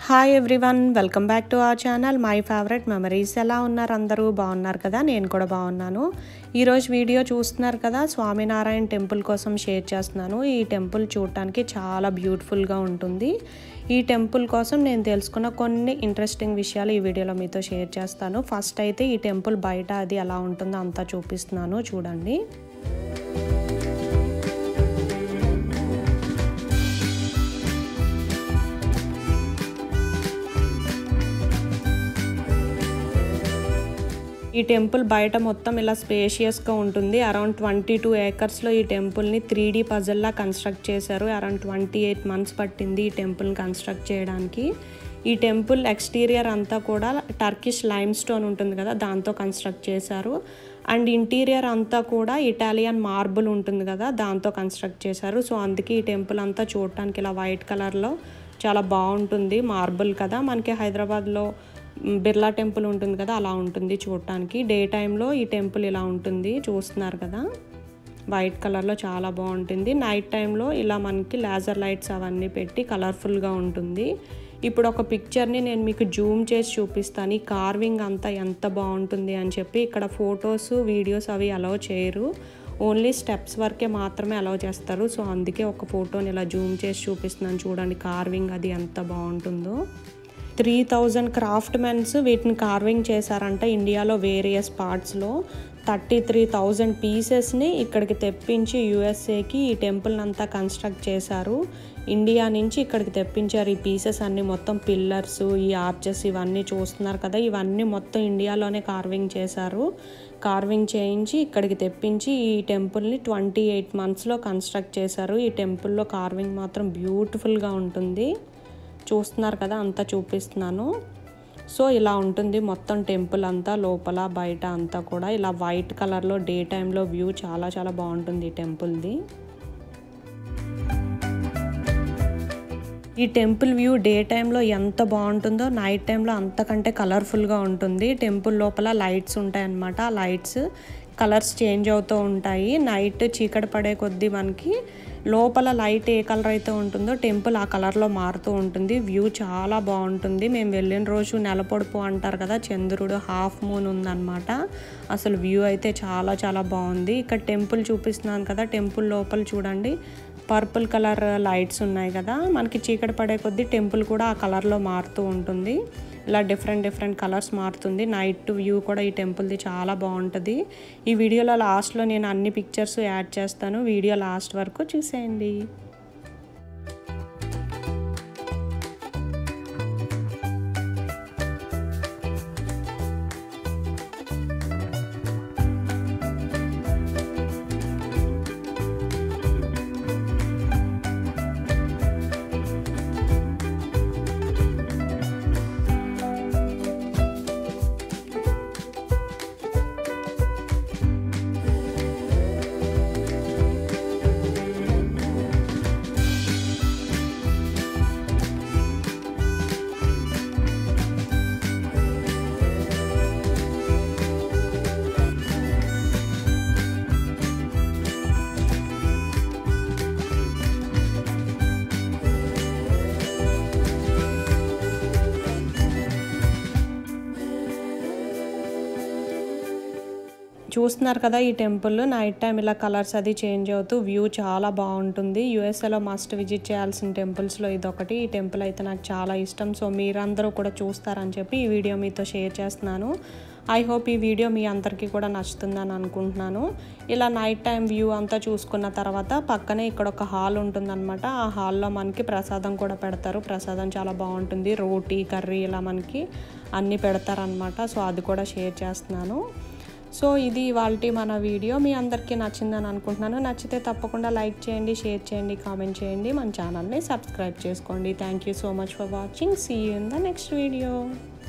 hi everyone welcome back to our channel my favourite memories ఎలా ఉన్నారు అందరూ బాగున్నారు కదా నేను కూడా బాగున్నాను ఈరోజు వీడియో చూస్తున్నారు కదా స్వామినారాయణ టెంపుల్ కోసం షేర్ చేస్తున్నాను ఈ టెంపుల్ చూడటానికి చాలా బ్యూటిఫుల్గా ఉంటుంది ఈ టెంపుల్ కోసం నేను తెలుసుకున్న కొన్ని ఇంట్రెస్టింగ్ విషయాలు ఈ వీడియోలో మీతో షేర్ చేస్తాను ఫస్ట్ అయితే ఈ టెంపుల్ బయట అది ఎలా ఉంటుందో అంతా చూపిస్తున్నాను చూడండి ఈ టెంపుల్ బయట మొత్తం ఇలా స్పేషియస్గా ఉంటుంది అరౌండ్ ట్వంటీ టూ ఏకర్స్లో ఈ టెంపుల్ని త్రీ డీ పజల్లా కన్స్ట్రక్ట్ చేశారు అరౌండ్ ట్వంటీ ఎయిట్ మంత్స్ పట్టింది ఈ టెంపుల్ని కన్స్ట్రక్ట్ చేయడానికి ఈ టెంపుల్ ఎక్స్టీరియర్ అంతా కూడా టర్కిష్ లైమ్ స్టోన్ ఉంటుంది కదా దాంతో కన్స్ట్రక్ట్ చేశారు అండ్ ఇంటీరియర్ అంతా కూడా ఇటాలియన్ మార్బుల్ ఉంటుంది కదా దాంతో కన్స్ట్రక్ట్ చేశారు సో అందుకే ఈ టెంపుల్ అంతా చూడటానికి ఇలా వైట్ కలర్లో చాలా బాగుంటుంది మార్బుల్ కదా మనకి హైదరాబాద్లో బిర్లా టెంపుల్ ఉంటుంది కదా అలా ఉంటుంది చూడటానికి డే టైంలో ఈ టెంపుల్ ఇలా ఉంటుంది చూస్తున్నారు కదా వైట్ కలర్లో చాలా బాగుంటుంది నైట్ టైంలో ఇలా మనకి లేజర్ లైట్స్ అవన్నీ పెట్టి కలర్ఫుల్గా ఉంటుంది ఇప్పుడు ఒక పిక్చర్ని నేను మీకు జూమ్ చేసి చూపిస్తాను ఈ కార్వింగ్ అంతా ఎంత బాగుంటుంది అని చెప్పి ఇక్కడ ఫొటోస్ వీడియోస్ అవి అలౌ చేయరు ఓన్లీ స్టెప్స్ వరకే మాత్రమే అలౌ చేస్తారు సో అందుకే ఒక ఫోటోని ఇలా జూమ్ చేసి చూపిస్తున్నాను చూడండి కార్వింగ్ అది ఎంత బాగుంటుందో త్రీ థౌజండ్ క్రాఫ్ట్ మెన్స్ వీటిని కార్వింగ్ చేశారంట ఇండియాలో వేరియస్ పార్ట్స్లో థర్టీ త్రీ థౌజండ్ పీసెస్ని ఇక్కడికి తెప్పించి యూఎస్ఏకి ఈ టెంపుల్ అంతా కన్స్ట్రక్ట్ చేశారు ఇండియా నుంచి ఇక్కడికి తెప్పించారు ఈ పీసెస్ అన్ని మొత్తం పిల్లర్స్ ఈ ఆర్చెస్ ఇవన్నీ చూస్తున్నారు కదా ఇవన్నీ మొత్తం ఇండియాలోనే కార్వింగ్ చేశారు కార్వింగ్ చేయించి ఇక్కడికి తెప్పించి ఈ టెంపుల్ని ట్వంటీ ఎయిట్ మంత్స్లో కన్స్ట్రక్ట్ చేశారు ఈ టెంపుల్లో కార్వింగ్ మాత్రం బ్యూటిఫుల్గా ఉంటుంది చూస్తున్నారు కదా అంతా చూపిస్తున్నాను సో ఇలా ఉంటుంది మొత్తం టెంపుల్ అంతా లోపల బయట అంతా కూడా ఇలా వైట్ కలర్లో డే టైంలో వ్యూ చాలా చాలా బాగుంటుంది ఈ టెంపుల్ది ఈ టెంపుల్ వ్యూ డే టైంలో ఎంత బాగుంటుందో నైట్ టైంలో అంతకంటే కలర్ఫుల్గా ఉంటుంది టెంపుల్ లోపల లైట్స్ ఉంటాయన్నమాట ఆ లైట్స్ కలర్స్ చేంజ్ అవుతూ ఉంటాయి నైట్ చీకటి పడే కొద్దీ మనకి లోపల లైట్ ఏ కలర్ అయితే ఉంటుందో టెంపుల్ ఆ కలర్లో మారుతూ ఉంటుంది వ్యూ చాలా బాగుంటుంది మేము వెళ్ళిన రోజు నెలపొడుపు అంటారు కదా చంద్రుడు హాఫ్ మూన్ ఉందన్నమాట అసలు వ్యూ అయితే చాలా చాలా బాగుంది ఇక్కడ టెంపుల్ చూపిస్తున్నాను కదా టెంపుల్ లోపల చూడండి పర్పుల్ కలర్ లైట్స్ ఉన్నాయి కదా మనకి చీకటి పడే కొద్దీ టెంపుల్ కూడా ఆ కలర్లో మారుతూ ఉంటుంది ఇలా డిఫరెంట్ డిఫరెంట్ కలర్స్ మారుతుంది నైట్ వ్యూ కూడా ఈ టెంపుల్ది చాలా బాగుంటుంది ఈ వీడియోలో లాస్ట్లో నేను అన్ని పిక్చర్స్ యాడ్ చేస్తాను వీడియో లాస్ట్ వరకు చూసేయండి చూస్తున్నారు కదా ఈ టెంపుల్ నైట్ టైం ఇలా కలర్స్ అది చేంజ్ అవుతూ వ్యూ చాలా బాగుంటుంది యూఎస్ఏలో మస్ట్ విజిట్ చేయాల్సిన టెంపుల్స్లో ఇదొకటి ఈ టెంపుల్ అయితే నాకు చాలా ఇష్టం సో మీరందరూ కూడా చూస్తారని చెప్పి ఈ వీడియో మీతో షేర్ చేస్తున్నాను ఐ హోప్ ఈ వీడియో మీ అందరికీ కూడా నచ్చుతుందని అనుకుంటున్నాను ఇలా నైట్ టైం వ్యూ అంతా చూసుకున్న తర్వాత పక్కనే ఇక్కడ ఒక హాల్ ఉంటుందన్నమాట ఆ హాల్లో మనకి ప్రసాదం కూడా పెడతారు ప్రసాదం చాలా బాగుంటుంది రోటీ కర్రీ ఇలా మనకి అన్నీ పెడతారనమాట సో అది కూడా షేర్ చేస్తున్నాను సో ఇది ఇవాళ మన వీడియో మీ అందరికీ నచ్చిందని అనుకుంటున్నాను నచ్చితే తప్పకుండా లైక్ చేయండి షేర్ చేయండి కామెంట్ చేయండి మన ఛానల్ని సబ్స్క్రైబ్ చేసుకోండి thank you so much for watching see you in the next video